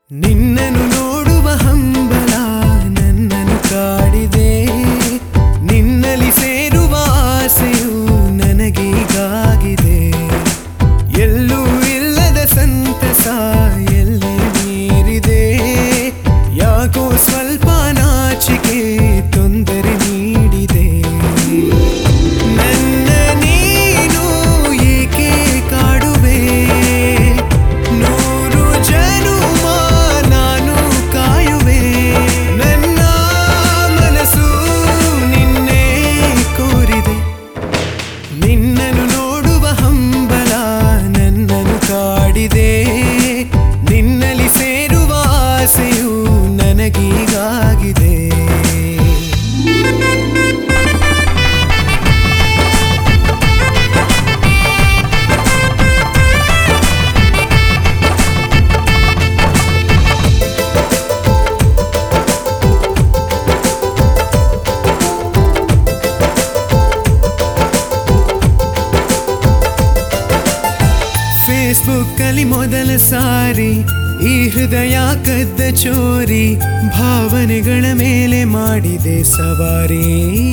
ನಿನ್ನನ್ನು ನೋಡುವ ಹಂಬಲ ನನ್ನನ್ನು ಕಾಡಿದೆ ನಿನ್ನಲ್ಲಿ ಸೇರುವ ಆಸೆಯು ನನಗೀಗಾಗಿದೆ ಎಲ್ಲೂ ಇಲ್ಲದ ಸಂತಸ ಎಲ್ಲೇ ಮೀರಿದೆ ಯಾಕೋ ಸ್ವಲ್ಪ ನಾಚಿಕೆ ತೊಂದರೆ ನೀಡಿದೆ ನನ್ನ ನೀನು ಏಕೆ ಕಾಡುವೆ ನೂರು ಜನುಮ ನಾನು ಕಾಯುವೆ ನನ್ನ ಮನಸ್ಸು ನಿನ್ನೆ ಕೋರಿದೆ ನಿನ್ನನ್ನು ನೋಡುವ ಹಂಬಲ ನನ್ನನ್ನು ಕಾಡಿದೆ ನಿನ್ನಲ್ಲಿ ಸೇರುವ ಆಸೆಯು ನನಗೀಗಾಗಿದೆ ಫೇಸ್ಬುಕ್ ಅಲ್ಲಿ ಮೊದಲ ಸಾರಿ ಈ ಹೃದಯ ಕದ್ದ ಚೋರಿ ಭಾವನೆಗಳ ಮೇಲೆ ಮಾಡಿದೆ ಸವಾರಿ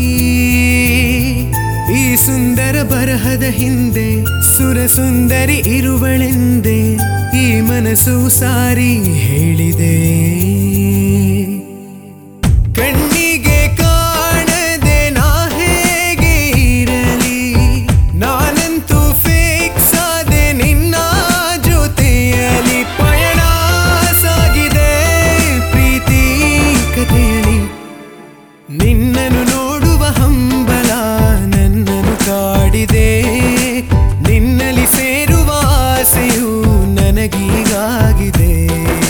ಈ ಸುಂದರ ಬರಹದ ಹಿಂದೆ ಸುರ ಸುಂದರಿ ಇರುವಳೆಂದೆ ಈ ಮನಸ್ಸು ಸಾರಿ ಹೇಳಿದೆ ಕಣ್ಣಿಗೆ ಕಾಣದೆ ನಾ ಹೇಗೆ ಇರಲಿ ನಾನಂತೂ ಫಿಕ್ಸ್ ಆದೆ ನಿನ್ನ ಜೊತೆಯಲಿ ಪಯಣ ಸಾಗಿದೆ ಪ್ರೀತಿ ಕಥೆಯಲಿ ನಿನ್ನನ್ನು ನೋಡುವ ಹಂಬಲ ನನ್ನನ್ನು ಕಾಡಿದೆ ನಿನ್ನಲ್ಲಿ ಸೇರುವ ಆಸೆಯು ನನಗೀಗಾಗಿದೆ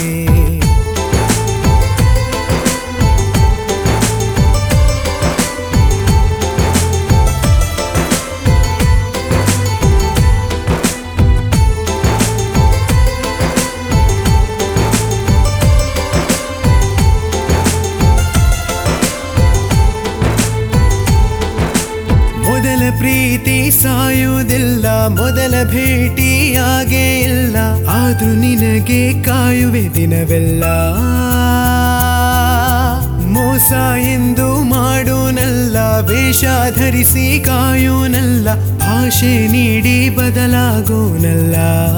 ಮೊದಲ ಪ್ರೀತಿ ಸಾಯುವುದಿಲ್ಲ ಮೊದಲ ಭೇಟಿಯಾಗೇ ಇಲ್ಲ ಆದ್ರೂ ನಿನಗೆ ಕಾಯುವೆ ದಿನವೆಲ್ಲ ಮೋಸ ಎಂದು ಮಾಡೋನಲ್ಲ ವೇಷ ಧರಿಸಿ ಕಾಯೋನಲ್ಲ ಭಾಷೆ ನೀಡಿ ಬದಲಾಗೋನಲ್ಲ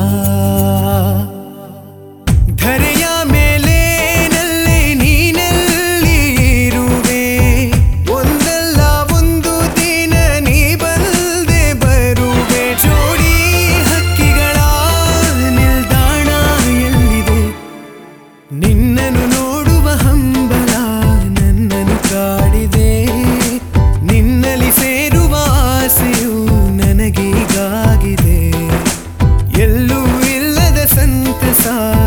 ಧರೆಯ ಮೇಲೆ ನಲ್ಲೆ ನೀನಲ್ಲಿ ಇರುವೆ ಒಂದಲ್ಲ ಒಂದು ದಿನ ನೀ ಬಲ್ದೆ ಬರುವೆ ಜೋಡಿ ಹಕ್ಕಿಗಳ ನಿಲ್ದಾಣ ಎಲ್ಲಿದೆ ನಿನ್ನನ್ನು ನೋಡುವ ಹಂಬಲ ನನ್ನನ್ನು ಕಾಡಿದೆ ನಿನ್ನಲ್ಲಿ ಸೇರುವ ಆಸೆಯು ನನಗೀಗಾಗಿದೆ ಎಲ್ಲೂ ಇಲ್ಲದ ಸಂತಸ